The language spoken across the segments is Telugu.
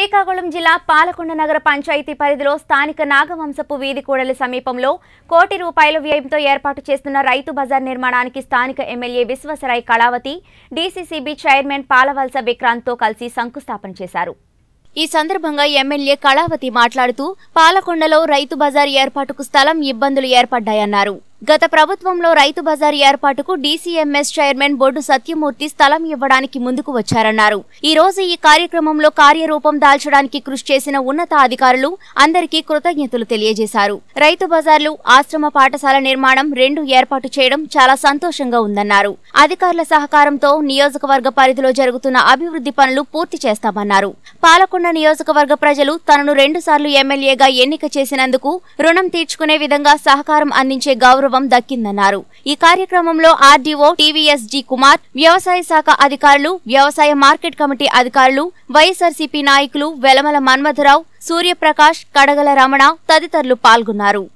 శ్రీకాకుళం జిల్లా పాలకొండ నగర పంచాయతీ పరిధిలో స్థానిక నాగవంశపు వీధి కూడలి సమీపంలో కోటి రూపాయల వ్యయంతో ఏర్పాటు చేస్తున్న రైతు బజార్ నిర్మాణానికి స్థానిక MLA Vishwasarai Kalavathi DCCB chairman Palavalasa విక్రాంత్తో కలిసి శంకుస్థాపన చేశారు ఈ సందర్భంగా ఎమ్మెల్యే కళావతి మాట్లాడుతూ పాలకొండలో రైతు బజార్ ఏర్పాటుకు స్థలం ఇబ్బందులు ఏర్పడ్డాయన్నారు గత ప్రభుత్వంలో రైతు బజార్ ఏర్పాటుకు డీసీఎంఎస్ చైర్మన్ బొడ్డు సత్యమూర్తి స్థలం ఇవ్వడానికి ముందుకు వచ్చారన్నారు ఈ రోజు ఈ కార్యక్రమంలో కార్యరూపం దాల్చడానికి కృషి చేసిన ఉన్నతాధికారులు అందరికీ కృతజ్ఞతలు తెలియజేశారు రైతు బజార్లు ఆశ్రమ పాఠశాల నిర్మాణం రెండు ఏర్పాటు చేయడం చాలా సంతోషంగా ఉందన్నారు అధికారుల సహకారంతో నియోజకవర్గ పరిధిలో జరుగుతున్న అభివృద్ధి పనులు పూర్తి చేస్తామన్నారు పాలకొండ నియోజకవర్గ ప్రజలు తనను రెండుసార్లు ఎమ్మెల్యేగా ఎన్నిక చేసినందుకు రుణం తీర్చుకునే విధంగా సహకారం అందించే గౌరవం దక్కిందన్నారు ఈ కార్యక్రమంలో ఆర్డీఓ టీవీఎస్జీ కుమార్ వ్యవసాయ శాఖ అధికారులు వ్యవసాయ మార్కెట్ కమిటీ అధికారులు వైఎస్ఆర్సీపీ నాయకులు వెలమల మన్మథరావు సూర్యప్రకాష్ కడగల రమణ తదితరులు పాల్గొన్నారు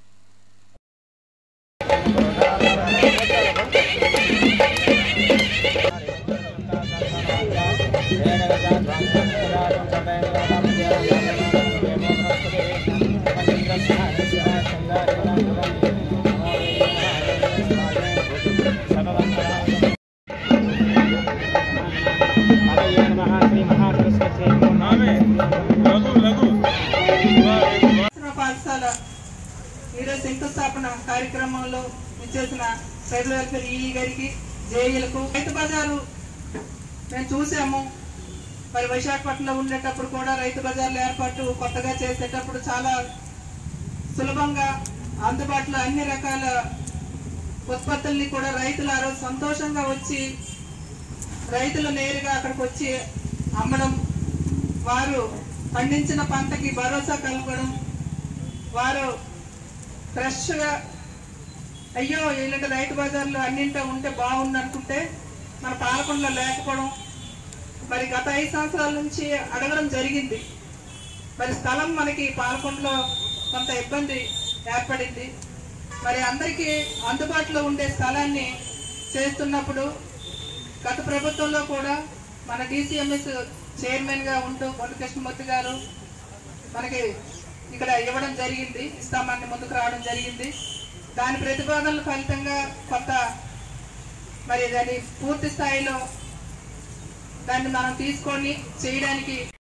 ఆశ్రమ పాఠశాల ఈరోజు శంకుస్థాపన కార్యక్రమంలో ఇచ్చేసిన ట్రైబల్ వెల్ఫేర్ ఈ గారికి జేఈలకు రైతు బజారు మేము చూసాము మరి విశాఖపట్నంలో ఉండేటప్పుడు కూడా రైతు బజార్ల ఏర్పాటు కొత్తగా చేసేటప్పుడు చాలా సులభంగా అందుబాటులో అన్ని రకాల ఉత్పత్తుల్ని కూడా రైతులు ఆ రోజు సంతోషంగా వచ్చి రైతులు నేరుగా అక్కడికి వచ్చి అమ్మడం వారు పండించిన పంటకి భరోసా కలగడం వారు ఫ్రెష్గా అయ్యో ఇలాంటి రైతు బజార్లు అన్నింటో ఉంటే బాగుంది అనుకుంటే మన పాలకొండలో లేకపోవడం మరి గత ఐదు సంవత్సరాల నుంచి అడగడం జరిగింది మరి స్థలం మనకి పాలకొండలో కొంత ఇబ్బంది ఏర్పడింది మరి అందరికీ అందుబాటులో ఉండే స్థలాన్ని చేస్తున్నప్పుడు గత ప్రభుత్వంలో కూడా మన డిసిఎంఎస్ చైర్మన్ గా ఉంటూ బొండ కృష్ణమూర్తి గారు మనకి ఇక్కడ ఇవ్వడం జరిగింది ఇస్తామని ముందుకు రావడం జరిగింది దాని ప్రతిపాదనల ఫలితంగా కొంత మరి దాన్ని పూర్తి స్థాయిలో దాన్ని మనం తీసుకొని చేయడానికి